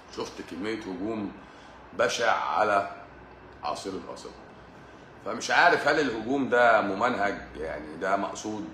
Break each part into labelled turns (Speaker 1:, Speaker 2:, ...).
Speaker 1: شفت كميه هجوم بشع على عصير القصب فمش عارف هل الهجوم ده ممنهج يعني ده مقصود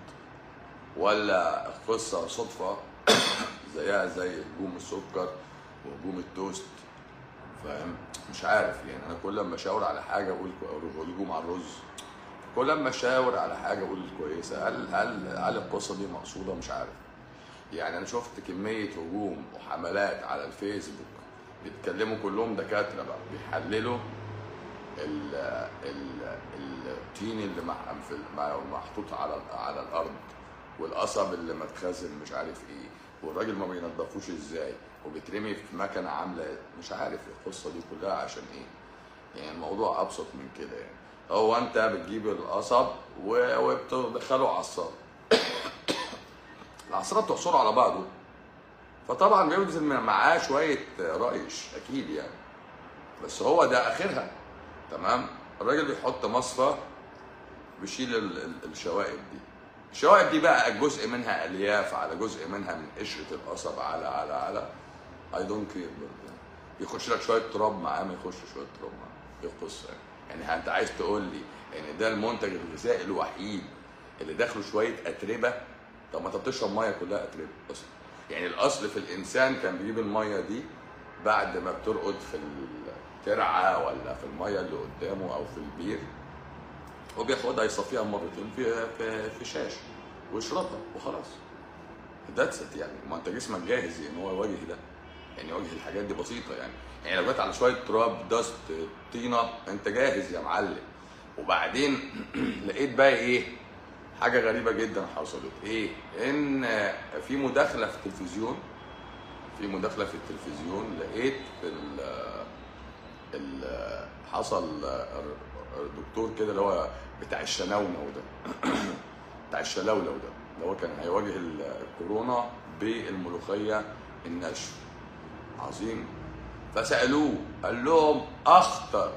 Speaker 1: ولا قصه صدفه زيها زي هجوم السكر وهجوم التوست فاهم مش عارف يعني انا كل ما اشاور على حاجه اقول كو- هجوم على الرز كل ما اشاور على حاجه اقول كويسه هل هل هل القصه دي مقصوده مش عارف يعني انا شفت كميه هجوم وحملات على الفيسبوك بيتكلموا كلهم دكاتره بقى بيحللوا ال ال الطين اللي مح- في مع- محطوط على على الارض والقصب اللي متخزن مش عارف ايه والراجل ما بينضفوش ازاي وبيترمي في مكنه عامله إيه. مش عارف القصه دي كلها عشان ايه يعني الموضوع ابسط من كده يعني هو انت بتجيب القصب و- وبتدخله عصار العصاره بتعصره على بعضه فطبعا بيبذل معاه شويه ريش اكيد يعني بس هو ده اخرها تمام الراجل بيحط مصفى بيشيل ال- ال- الشوائب دي الشوائب دي بقى جزء منها الياف على جزء منها من قشره القصب على على على اي دونت كير بيخش لك شويه تراب معاه ما يخش شويه تراب معاه ايه القصه يعني يعني انت عايز تقول لي ان ده المنتج الغذائي الوحيد اللي داخله شويه اتربه طب ما انت بتشرب ميه كلها اتربه اصلا يعني الاصل في الانسان كان بيجيب الميه دي بعد ما بترقد في الترعه ولا في الميه اللي قدامه او في البير وبياخدها يصفيها مرتين في في في شاش ويشربها وخلاص ذاتس ات يعني ما انت جسمك جاهز ان هو يواجه ده يعني يواجه الحاجات دي بسيطه يعني يعني لو جت على شويه تراب دست طينه انت جاهز يا معلم وبعدين لقيت بقى ايه حاجه غريبه جدا حصلت ايه ان في مداخله في التلفزيون في مداخله في التلفزيون لقيت ال ال حصل الدكتور كده اللي هو بتاع الشناونو ده بتاع الشلاولو ده اللي هو كان هيواجه الكورونا بالملوخيه الناشفه عظيم فسالوه قال لهم اخطر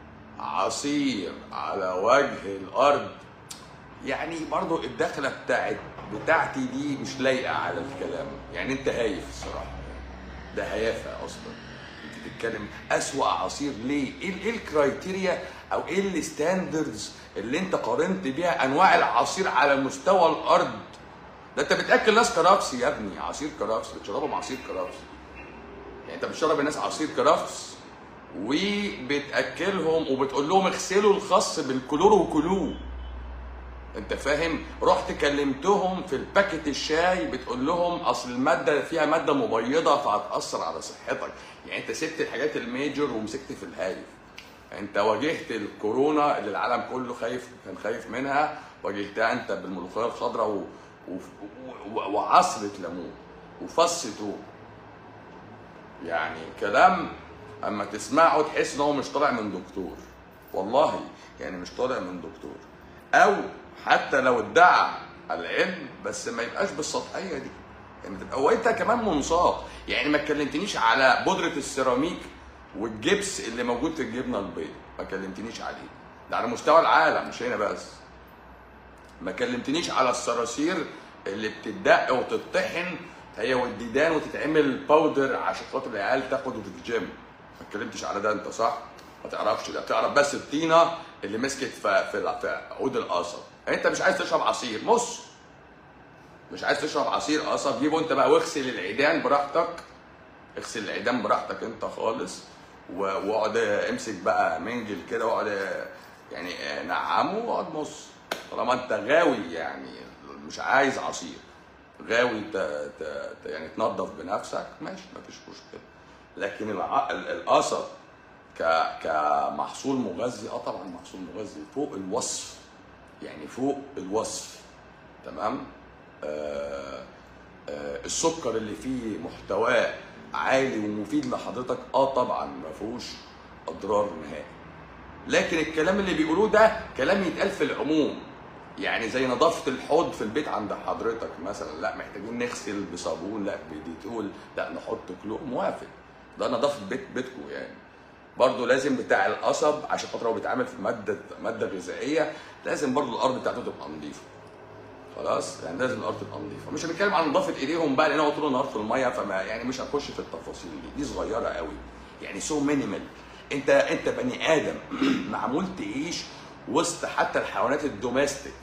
Speaker 1: عصير على وجه الارض يعني برضو الدخله بتاعت بتاعتي دي مش لايقه على الكلام يعني انت هايف الصراحه ده هيافه اصلا انت بتتكلم اسوا عصير ليه ايه ايه الكرايتيريا او ايه الستاندردز اللي انت قارنت بيها انواع العصير على مستوى الارض ده انت بتاكل ناس كرفس يا ابني عصير كرفس بتشربهم عصير كرفس يعني انت بتشرب الناس عصير كرفس وبتاكلهم وبتقول لهم اغسلوا الخس بالكلور وكلوه انت فاهم رحت كلمتهم في الباكت الشاي بتقول لهم اصل الماده فيها ماده مبيضه فهتاثر على صحتك يعني انت سبت الحاجات الميجر ومسكت في الهايف انت واجهت الكورونا اللي العالم كله خايف كان خايف منها واجهتها انت بالملوخيه الخضراء و... و... و... وعصره ليمون وفص توم يعني كلام اما تسمعه تحس ان هو مش طالع من دكتور والله يعني مش طالع من دكتور او حتى لو ادعى العلم بس ما يبقاش بالسطحيه دي يعني تبقى وانت كمان منساق يعني ما اتكلمتنيش على بودره السيراميك والجبس اللي موجود في الجبنه البيضاء ما كلمتنيش عليه ده على مستوى العالم مش هنا بس ما كلمتنيش على الصراصير اللي بتدق وتطحن هي والديدان وتتعمل باودر عشان خاطر العيال تاخده في الجيم ما اتكلمتش على ده انت صح ما تعرفش ده بتعرف بس الطينه اللي مسكت في في في عود القصب انت مش عايز تشرب عصير مص مش عايز تشرب عصير قصب جيبه انت بقى واغسل العيدان براحتك اغسل العيدان براحتك انت خالص و- واقعد امسك بقى منجل كده واقعد يعني نعمه واقعد مص طالما انت غاوي يعني مش عايز عصير غاوي ت... ت... ت... يعني تنظف بنفسك ماشي مفيش مشكله لكن الع... ال- القصب ك... كمحصول مغذي اه طبعا محصول مغذي فوق الوصف يعني فوق الوصف تمام آه آه السكر اللي فيه محتواه عالي ومفيد لحضرتك اه طبعا ما فيهوش اضرار نهائي لكن الكلام اللي بيقولوه ده كلام يتقال في العموم يعني زي نظافه الحوض في البيت عند حضرتك مثلا لا محتاجين نغسل بصابون لا بديتول لا نحط كلور موافق ده نظافه بيت بيتكم يعني برضه لازم بتاع القصب عشان خاطر هو بيتعامل في ماده ماده غذائيه لازم برضه الارض بتاعته تبقى نظيفه خلاص يعني لازم الارض تبقى نظيفه مش هنتكلم عن نظافه ايديهم بقى لان هو طول النهار في الميه فما يعني مش هنخش في التفاصيل دي دي صغيره قوي يعني سو مينيمال انت انت بني ادم معمول تعيش وسط حتى الحيوانات الدوميستيك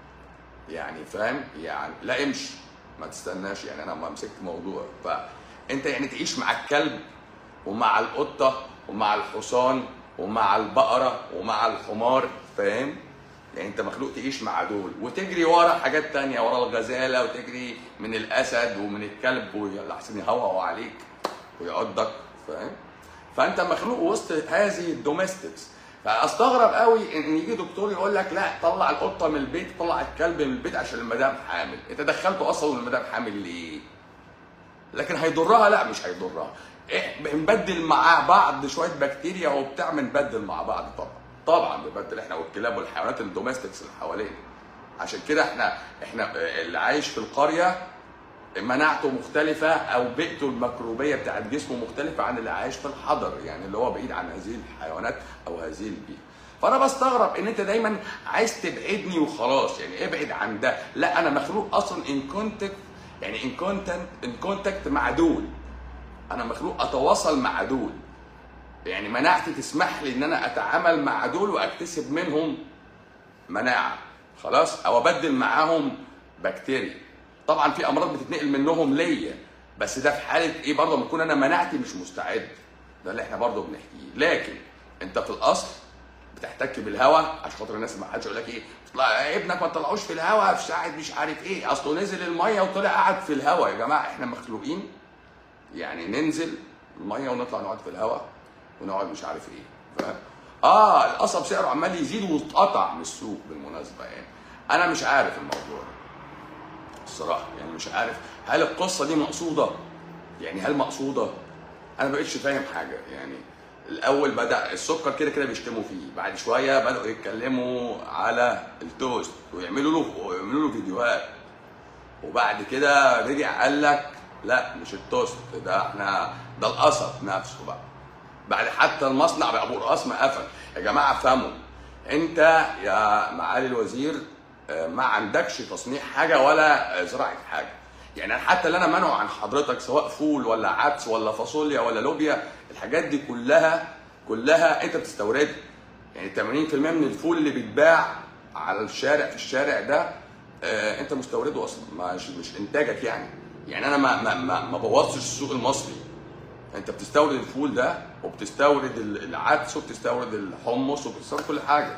Speaker 1: يعني فاهم يعني لا امشي ما تستناش يعني انا ما مسكت موضوع فانت يعني تعيش مع الكلب ومع القطه ومع الحصان ومع البقره ومع الحمار فاهم يعني انت مخلوق تعيش مع دول وتجري ورا حاجات تانية ورا الغزاله وتجري من الاسد ومن الكلب ويحسن يهوهو عليك ويعضك فاهم فانت مخلوق وسط هذه الدوميستكس فاستغرب قوي ان يجي دكتور يقول لك لا طلع القطه من البيت طلع الكلب من البيت عشان المدام حامل انت دخلته اصلا والمدام حامل ليه لكن هيضرها لا مش هيضرها إيه بنبدل مع بعض شويه بكتيريا وبتاع بنبدل مع بعض طبعا طبعا بنبدل احنا والكلاب والحيوانات الدوميستكس اللي حوالينا عشان كده احنا احنا اللي عايش في القريه مناعته مختلفة أو بيئته الميكروبية بتاعت جسمه مختلفة عن اللي عايش في الحضر يعني اللي هو بعيد عن هذه الحيوانات أو هذه البيئة. فأنا بستغرب إن أنت دايما عايز تبعدني وخلاص يعني ابعد عن ده، لا أنا مخلوق أصلا إن كونتاكت يعني إن كونتنت إن كونتاكت مع دول. أنا مخلوق أتواصل مع دول. يعني مناعتي تسمح لي إن أنا أتعامل مع دول وأكتسب منهم مناعة. خلاص؟ أو أبدل معاهم بكتيريا. طبعا في امراض بتتنقل منهم ليا بس ده في حاله ايه برضه لما اكون انا مناعتي مش مستعد ده اللي احنا برضه بنحكيه لكن انت في الاصل بتحتك بالهواء عشان خاطر الناس ما حدش يقول لك ايه طلع ابنك ما تطلعوش في الهواء في ساعه مش عارف ايه اصله نزل الميه وطلع قاعد في الهواء يا جماعه احنا مخلوقين يعني ننزل الميه ونطلع نقعد في الهواء ونقعد مش عارف ايه فاهم اه القصب سعره عمال يزيد واتقطع من السوق بالمناسبه يعني انا مش عارف الموضوع ده الصراحه يعني مش عارف هل القصه دي مقصوده يعني هل مقصوده انا ما بقتش فاهم حاجه يعني الاول بدا السكر كده كده بيشتموا فيه بعد شويه بداوا يتكلموا على التوست ويعملوا له ويعملوا له فيديوهات وبعد كده رجع قال لك لا مش التوست ده احنا ده القصب نفسه بقى بعد حتى المصنع بقى ابو القص ما قفل يا جماعه افهموا انت يا معالي الوزير ما عندكش تصنيع حاجه ولا زراعه حاجه يعني حتى اللي انا منعه عن حضرتك سواء فول ولا عدس ولا فاصوليا ولا لوبيا الحاجات دي كلها كلها انت بتستوردها يعني 80% من الفول اللي بيتباع على الشارع في الشارع ده آه انت مستورده اصلا مش مش انتاجك يعني يعني انا ما ما ما, ما بوظتش السوق المصري انت بتستورد الفول ده وبتستورد العدس وبتستورد الحمص وبتستورد كل حاجه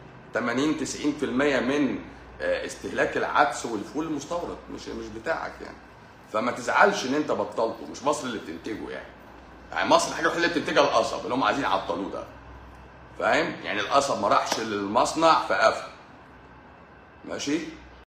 Speaker 1: 80 90% من استهلاك العدس والفول مستورد مش مش بتاعك يعني فما تزعلش ان انت بطلته مش مصر اللي بتنتجه يعني يعني مصر الحاجه الوحيده اللي بتنتجها القصب اللي هم عايزين يعطلوه ده فاهم يعني القصب ما راحش للمصنع فقفل ماشي